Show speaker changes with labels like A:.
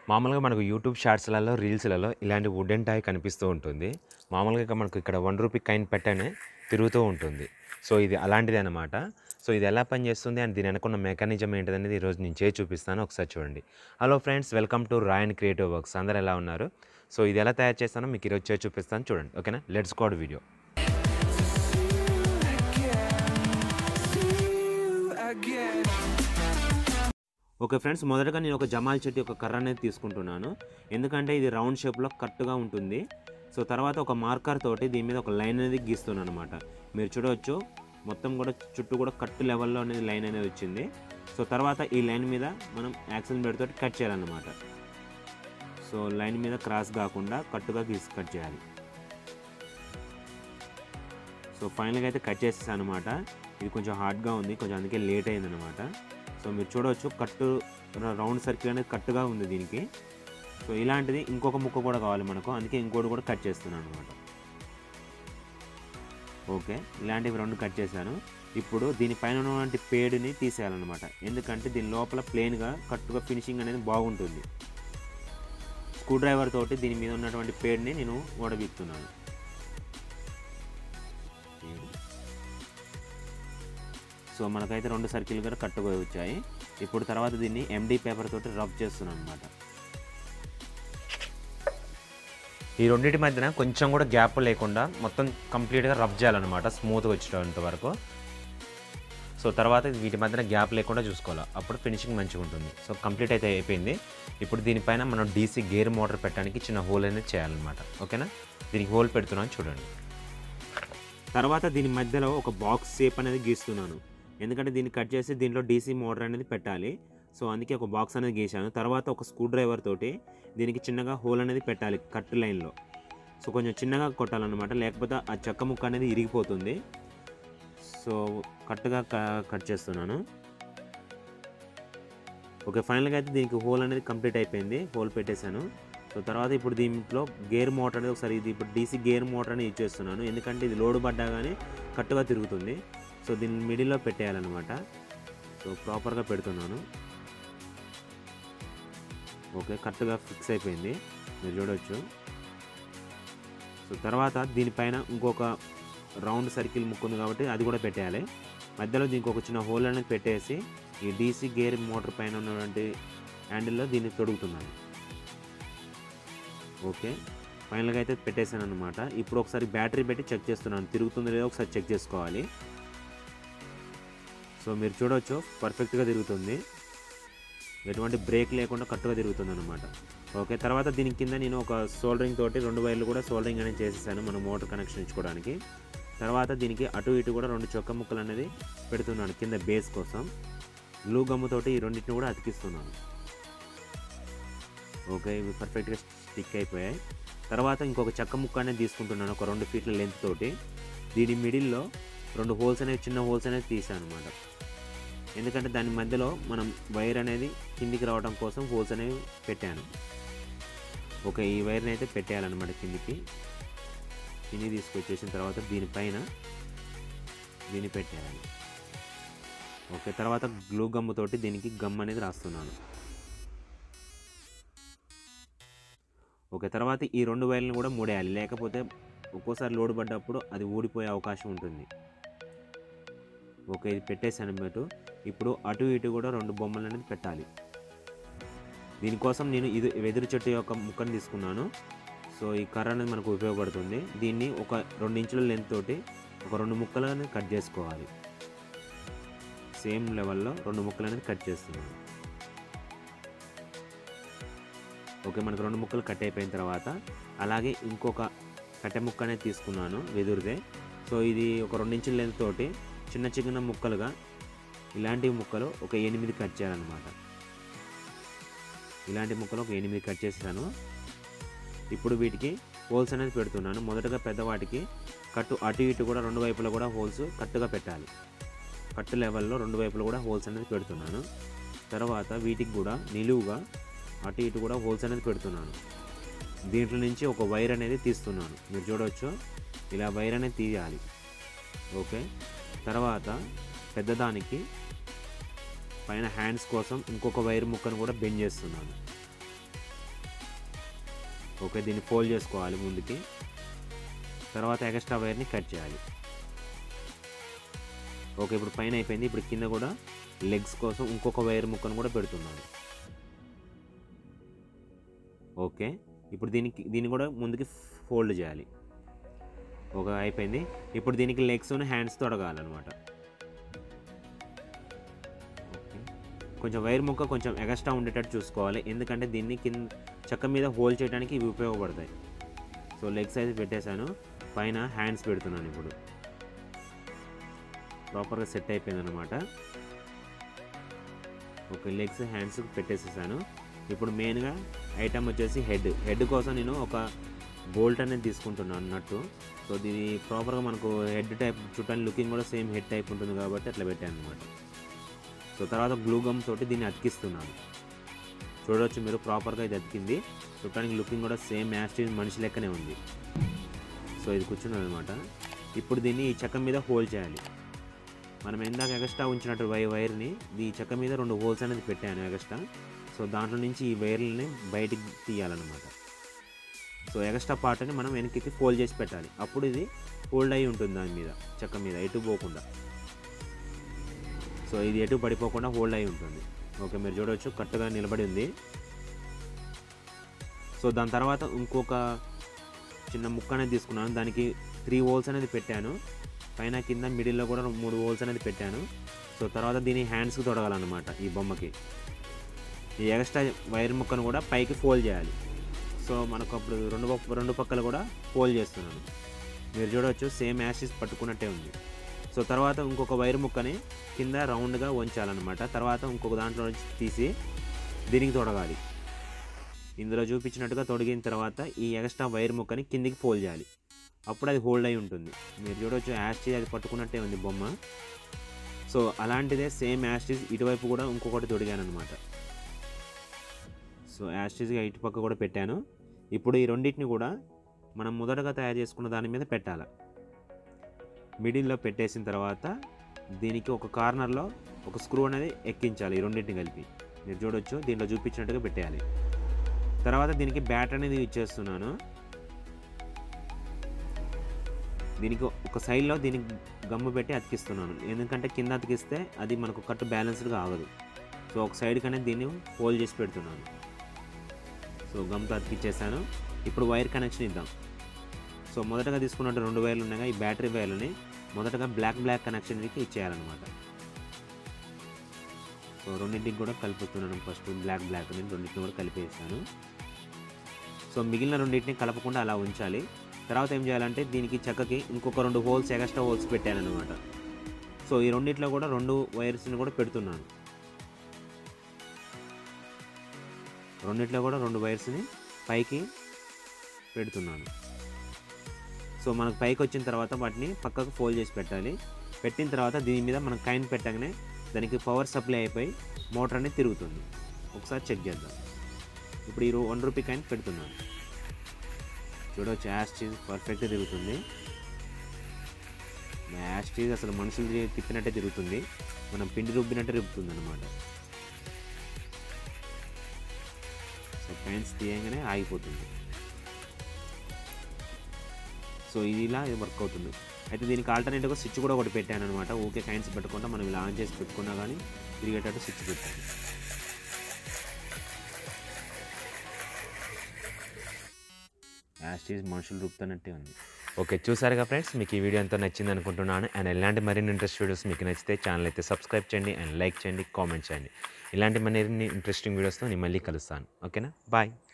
A: మామూలుగా మనకు యూట్యూబ్ షార్ట్స్లలో రీల్స్లలో ఇలాంటి వుడెన్ టాయ్ కనిపిస్తూ ఉంటుంది మామూలుగా ఇక మనకు ఇక్కడ వన్ రూపీ కైన్ పెట్టనే తిరుగుతూ ఉంటుంది సో ఇది అలాంటిది అనమాట సో ఇది ఎలా పనిచేస్తుంది అండ్ దీని వెనకున్న మెకానిజం ఏంటిదనేది ఈరోజు నేను చేసి చూపిస్తాను ఒకసారి చూడండి hello friends welcome to Rayan creative works అందరు ఎలా ఉన్నారు సో ఇది ఎలా తయారు చేస్తానో మీకు ఈరోజు చేసి చూపిస్తాను చూడండి ఓకేనా let's code video okay friends మొదటగా నేను ఒక జమాల్ చెట్టు యొక్క కర్ర అనేది తీసుకుంటున్నాను ఎందుకంటే ఇది రౌండ్ షేప్లో కట్టుగా ఉంటుంది సో తర్వాత ఒక మార్కర్ తోటి దీని మీద ఒక లైన్ అనేది గీస్తున్నాను అనమాట మీరు చూడవచ్చు మొత్తం కూడా చుట్టూ కూడా కట్టు లెవెల్లో అనేది లైన్ అనేది వచ్చింది సో తర్వాత ఈ లైన్ మీద మనం యాక్సిల్ బెడ్ తోటి కట్ చేయాలన్నమాట సో లైన్ మీద క్రాస్ కాకుండా కట్టుగా గీసి కట్ చేయాలి సో ఫైనల్గా అయితే కట్ చేసేసాను అనమాట ఇది కొంచెం హార్డ్గా ఉంది కొంచెం అందుకే లేట్ అయింది అనమాట సో మీరు చూడవచ్చు కట్టు రౌండ్ సర్కిల్ అనేది కట్టుగా ఉంది దీనికి సో ఇలాంటిది ఇంకొక ముక్క కూడా కావాలి మనకు అందుకే ఇంకోటి కూడా కట్ చేస్తున్నాను అనమాట ఓకే ఇలాంటివి రెండు కట్ చేశాను ఇప్పుడు దీనిపైన ఉన్నటువంటి పేడుని తీసేయాలన్నమాట ఎందుకంటే దీని లోపల ప్లెయిన్గా కట్టుగా ఫినిషింగ్ అనేది బాగుంటుంది స్క్రూ డ్రైవర్ తోటి దీని మీద ఉన్నటువంటి పేడుని నేను ఓడబీక్తున్నాను సో మనకైతే రెండు సర్కిల్ కూడా కట్టుగా వచ్చాయి ఇప్పుడు తర్వాత దీన్ని ఎండి పేపర్ తోటి రబ్ చేస్తున్నాను అనమాట ఈ రెండింటి మధ్యన కొంచెం కూడా గ్యాప్ లేకుండా మొత్తం కంప్లీట్గా రబ్ చేయాలన్నమాట స్మూత్గా వచ్చేటంత వరకు సో తర్వాత వీటి మధ్యన గ్యాప్ లేకుండా చూసుకోవాలి అప్పుడు ఫినిషింగ్ మంచిగా ఉంటుంది సో కంప్లీట్ అయితే అయిపోయింది ఇప్పుడు దీనిపైన మనం డీసీ గేర్ మోటార్ పెట్టడానికి చిన్న హోల్ అనేది చేయాలన్నమాట ఓకేనా దీనికి హోల్ పెడుతున్నాను చూడండి తర్వాత దీని మధ్యలో ఒక బాక్స్ షేప్ అనేది గీస్తున్నాను ఎందుకంటే దీన్ని కట్ చేసి దీంట్లో డీసీ మోటార్ అనేది పెట్టాలి సో అందుకే ఒక బాక్స్ అనేది గీశాను తర్వాత ఒక స్క్రూ డ్రైవర్ తోటి దీనికి చిన్నగా హోల్ అనేది పెట్టాలి కట్ లైన్లో సో కొంచెం చిన్నగా కొట్టాలన్నమాట లేకపోతే ఆ చెక్క ముక్క అనేది ఇరిగిపోతుంది సో కట్టుగా కట్ చేస్తున్నాను ఓకే ఫైనల్గా అయితే దీనికి హోల్ అనేది కంప్లీట్ అయిపోయింది హోల్ పెట్టేశాను సో తర్వాత ఇప్పుడు దీంట్లో గేర్ మోటార్ అనేది ఒకసారి ఇది ఇప్పుడు డీసీ గేర్ మోటార్ అనేది యూజ్ చేస్తున్నాను ఎందుకంటే ఇది లోడ్ పడ్డా కానీ కట్టుగా తిరుగుతుంది సో దీన్ని మిడిల్లో పెట్టేయాలన్నమాట సో ప్రాపర్గా పెడుతున్నాను ఓకే కరెక్ట్గా ఫిక్స్ అయిపోయింది మీరు చూడవచ్చు సో తర్వాత దీనిపైన ఇంకొక రౌండ్ సర్కిల్ ముక్కు ఉంది కాబట్టి అది కూడా పెట్టేయాలి మధ్యలో దీనికి ఒక చిన్న హోల్ అనేది పెట్టేసి ఈ డీసీ గేర్ మోటార్ పైన ఉన్నటువంటి హ్యాండిల్లో దీన్ని తొడుగుతున్నాను ఓకే ఫైనల్గా అయితే పెట్టేశాను అనమాట ఇప్పుడు ఒకసారి బ్యాటరీ పెట్టి చెక్ చేస్తున్నాను తిరుగుతుందో లేదో ఒకసారి చెక్ చేసుకోవాలి సో మీరు చూడవచ్చు పర్ఫెక్ట్గా తిరుగుతుంది ఎటువంటి బ్రేక్ లేకుండా కరెక్ట్గా తిరుగుతుంది అనమాట ఓకే తర్వాత దీని కింద నేను ఒక సోల్డరింగ్ తోటి రెండు వైర్లు కూడా సోల్డరింగ్ అనేది చేసేసాను మన మోటార్ కనెక్షన్ ఇచ్చుకోవడానికి తర్వాత దీనికి అటు ఇటు కూడా రెండు చొక్క ముక్కలు అనేది పెడుతున్నాను కింద బేస్ కోసం గ్లూ గమ్ముతోటి ఈ రెండింటిని కూడా అతికిస్తున్నాను ఓకే ఇవి పర్ఫెక్ట్గా స్టిక్ అయిపోయాయి తర్వాత ఇంకొక చెక్క ముక్క అనేది తీసుకుంటున్నాను ఒక రెండు ఫీట్ల లెంత్ తోటి దీని మిడిల్లో రెండు హోల్స్ అనేవి చిన్న హోల్స్ అనేది తీసాను అనమాట ఎందుకంటే దాని మధ్యలో మనం వైర్ అనేది కిందికి రావడం కోసం హోల్స్ అనేవి పెట్టాను ఓకే ఈ వైర్ని అయితే పెట్టేయాలన్నమాట కిందికి కింది తీసుకొచ్చేసిన తర్వాత దీనిపైన దీన్ని పెట్టేయాలి ఓకే తర్వాత గ్లూ గమ్ముతోటి దీనికి గమ్ అనేది రాస్తున్నాను ఓకే తర్వాత ఈ రెండు వైర్లను కూడా మూడేయాలి లేకపోతే ఒక్కోసారి లోడ్ పడ్డప్పుడు అది ఊడిపోయే అవకాశం ఉంటుంది ఓకే ఇది పెట్టేశాను మీరు ఇప్పుడు అటు ఇటు కూడా రెండు బొమ్మలు అనేది పెట్టాలి దీనికోసం నేను ఇది వెదురు చెట్టు యొక్క ముక్కను తీసుకున్నాను సో ఈ కర్ర అనేది మనకు ఉపయోగపడుతుంది దీన్ని ఒక రెండు ఇంచుల లెంత్ తోటి ఒక రెండు ముక్కలు అనేది కట్ చేసుకోవాలి సేమ్ లెవెల్లో రెండు ముక్కలు అనేది కట్ చేస్తున్నాను ఓకే మనకు రెండు ముక్కలు కట్ అయిపోయిన తర్వాత అలాగే ఇంకొక కట్టె ముక్క అనేది తీసుకున్నాను వెదురుదే సో ఇది ఒక రెండు ఇంచుల లెంత్ తోటి చిన్న చిన్న ముక్కలుగా ఇలాంటి ముక్కలు ఒక ఎనిమిది కట్ చేయాలన్నమాట ఇలాంటి ముక్కలు ఒక ఎనిమిది కట్ చేసాను ఇప్పుడు వీటికి హోల్స్ అనేది పెడుతున్నాను మొదటగా పెద్దవాటికి కట్టు అటు ఇటు కూడా రెండు వైపులా కూడా హోల్స్ కట్టుగా పెట్టాలి కట్టు లెవెల్లో రెండు వైపులా కూడా హోల్స్ అనేది పెడుతున్నాను తర్వాత వీటికి కూడా నిలువుగా అటు ఇటు కూడా హోల్స్ అనేది పెడుతున్నాను దీంట్లో నుంచి ఒక వైర్ అనేది తీస్తున్నాను మీరు చూడవచ్చు ఇలా వైర్ అనేది తీయాలి ఓకే తర్వాత పెద్దదానికి పైన హ్యాండ్స్ కోసం ఇంకొక వైర్ ముక్కను కూడా బెండ్ చేస్తున్నాను ఓకే దీన్ని ఫోల్డ్ చేసుకోవాలి ముందుకి తర్వాత ఎక్స్ట్రా వైర్ని కట్ చేయాలి ఓకే ఇప్పుడు పైన అయిపోయింది ఇప్పుడు కింద కూడా లెగ్స్ కోసం ఇంకొక వైర్ ముక్కను కూడా పెడుతున్నాను ఓకే ఇప్పుడు దీనికి దీన్ని కూడా ముందుకి ఫోల్డ్ చేయాలి ఒక అయిపోయింది ఇప్పుడు దీనికి లెగ్స్ హ్యాండ్స్ తొడగాలన్నమాట ఓకే కొంచెం వైర్ ముక్క కొంచెం ఎగస్ట్రా ఉండేటట్టు చూసుకోవాలి ఎందుకంటే దీన్ని కింద చెక్క మీద హోల్ చేయడానికి ఇవి ఉపయోగపడతాయి సో లెగ్స్ అయితే పెట్టేశాను పైన హ్యాండ్స్ పెడుతున్నాను ఇప్పుడు ప్రాపర్గా సెట్ అయిపోయింది అనమాట ఓకే లెగ్స్ హ్యాండ్స్ పెట్టేసేసాను ఇప్పుడు మెయిన్గా ఐటమ్ వచ్చేసి హెడ్ హెడ్ కోసం నేను ఒక బోల్ట్ అనేది తీసుకుంటున్నాను అన్నట్టు సో దీని ప్రాపర్గా మనకు హెడ్ టైప్ చుట్టాని లుకింగ్ కూడా సేమ్ హెడ్ టైప్ ఉంటుంది కాబట్టి అట్లా పెట్టాను అనమాట సో తర్వాత గ్లూ గమ్ తోటి దీన్ని అతికిస్తున్నాను చూడవచ్చు మీరు ప్రాపర్గా ఇది అతికింది చుట్టానికి లుకింగ్ కూడా సేమ్ యాస్టీజ్ మనిషి లెక్కనే ఉంది సో ఇది కూర్చున్నది అనమాట ఇప్పుడు దీన్ని ఈ చెక్క మీద హోల్ చేయాలి మనం ఇందాక ఎగస్ట్రా ఉంచినట్టు వై వైర్ని ఈ చెక్క మీద రెండు హోల్స్ అనేది పెట్టాను ఎగస్ట్రా సో దాంట్లో నుంచి ఈ వైర్లని బయటికి తీయాలన్నమాట సో ఎగస్ట్రా పార్ట్ని మనం వెనక్కి ఫోల్డ్ చేసి పెట్టాలి అప్పుడు ఇది ఫోల్డ్ అయి ఉంటుంది దాని మీద చెక్క మీద ఎటు పోకుండా సో ఇది ఎటు పడిపోకుండా హోల్డ్ అయి ఉంటుంది ఓకే మీరు చూడవచ్చు కరెక్ట్గా నిలబడి ఉంది సో దాని తర్వాత ఇంకొక చిన్న ముక్క అనేది తీసుకున్నాను దానికి త్రీ హోల్స్ అనేది పెట్టాను పైన కింద మిడిల్లో కూడా మూడు హోల్స్ అనేది పెట్టాను సో తర్వాత దీని హ్యాండ్స్కి తొడగాలన్నమాట ఈ బొమ్మకి ఈ ఎక్స్ట్రా వైర్ ముక్కను కూడా పైకి ఫోల్డ్ చేయాలి సో మనకు అప్పుడు రెండు పక్క- రెండు పక్కలు కూడా ఫోల్డ్ చేస్తున్నాను మీరు చూడవచ్చు సేమ్ యాషెస్ పట్టుకున్నట్టే ఉంది సో తర్వాత ఇంకొక వైర్ ముక్కని కింద రౌండ్గా ఉంచాలన్నమాట తర్వాత ఇంకొక దాంట్లో నుంచి తీసి దీనికి తొడగాలి ఇందులో చూపించినట్టుగా తొడిగిన తర్వాత ఈ ఎక్స్ట్రా వైర్ ముక్కని కిందికి ఫోల్డ్ చేయాలి అప్పుడు అది హోల్డ్ అయి ఉంటుంది మీరు చూడవచ్చు యాస్టీజ్ అది పట్టుకున్నట్టే ఉంది బొమ్మ సో అలాంటిదే సేమ్ యాస్టీజ్ ఇటువైపు కూడా ఇంకొకటి తొడిగాను అనమాట సో యాస్టీజ్గా ఇటు పక్క కూడా పెట్టాను ఇప్పుడు ఈ రెండింటిని కూడా మనం మొదటగా తయారు చేసుకున్న దాని మీద పెట్టాలి మిడిల్లో పెట్టేసిన తర్వాత దీనికి ఒక కార్నర్లో ఒక స్క్రూ అనేది ఎక్కించాలి ఈ రెండింటిని కలిపి మీరు చూడొచ్చు దీంట్లో చూపించినట్టుగా పెట్టేయాలి తర్వాత దీనికి బ్యాట్ అనేది ఇచ్చేస్తున్నాను దీనికి ఒక సైడ్లో దీనికి గమ్ము పెట్టి అతికిస్తున్నాను ఎందుకంటే కింద అతికిస్తే అది మనకు కట్టు బ్యాలెన్స్డ్గా ఆగదు సో ఒక సైడ్ కనే దీన్ని హోల్డ్ చేసి పెడుతున్నాను సో గమ్తో అతికిచ్చేసాను ఇప్పుడు వైర్ కనెక్షన్ ఇద్దాం సో మొదటగా తీసుకున్నట్టు రెండు వైర్లు ఉన్నాయి ఈ బ్యాటరీ వైర్లని మొదటగా బ్లాక్ బ్లాక్ కనెక్షన్కి ఇచ్చేయాలన్నమాట సో రెండింటికి కూడా కలుపుతున్నాను ఫస్ట్ బ్లాక్ బ్లాక్ అని రెండింటిని కూడా కలిపేసాను సో మిగిలిన రెండింటిని కలపకుండా అలా ఉంచాలి తర్వాత ఏం చేయాలంటే దీనికి చెక్కకి ఇంకొక రెండు హోల్స్ ఎక్స్ట్రా హోల్స్ పెట్టాను అనమాట సో ఈ రెండిట్లో కూడా రెండు వైర్స్ని కూడా పెడుతున్నాను రెండిట్లో కూడా రెండు వైర్స్ని పైకి పెడుతున్నాను సో మనకు పైకి వచ్చిన తర్వాత వాటిని పక్కకు ఫోల్డ్ చేసి పెట్టాలి పెట్టిన తర్వాత దీని మీద మనం కైన్ పెట్టగానే దానికి పవర్ సప్లై అయిపోయి మోటార్ అనేది తిరుగుతుంది ఒకసారి చెక్ చేద్దాం ఇప్పుడు ఈ రూ- వన్ రూపీ కైన్ పెడుతున్నాను చూడవచ్చు యాష్ చీజ్ పర్ఫెక్ట్గా తిరుగుతుంది యాష్ చీజ్ అసలు మనుషులు తి- తిప్పినట్టే తిరుగుతుంది మనం పిండి రుబ్బినట్టే రుబ్బుతుంది అనమాట సో కైన్స్ తీయంగానే ఆగిపోతుంది సో ఇది ఇలా ఇది వర్క్ అవుతుంది అయితే దీనికి ఆల్టర్నేటివ్గా స్విచ్ కూడా ఒకటి పెట్టాను అనమాట ఊకే కైన్స్ పెట్టకుండా మనం ఇలా ఆన్ చేసి పెట్టుకున్నా కానీ తిరిగేటట్టు స్విచ్ పెట్టాను యాస్టీస్ మనుషులు రూపుతున్నట్టే ఉంది ఓకే చూసారుగా ఫ్రెండ్స్ మీకు ఈ వీడియో ఎంతో నచ్చింది అనుకుంటున్నాను అండ్ ఇలాంటి మరిన్ని ఇంట్రెస్ట్ వీడియోస్ మీకు నచ్చితే ఛానల్ అయితే సబ్స్క్రైబ్ చేయండి అండ్ లైక్ చేయండి కామెంట్ చేయండి ఇలాంటి మరిన్ని ఇంట్రెస్టింగ్ వీడియోస్తో నేను మళ్ళీ కలుస్తాను ఓకేనా బాయ్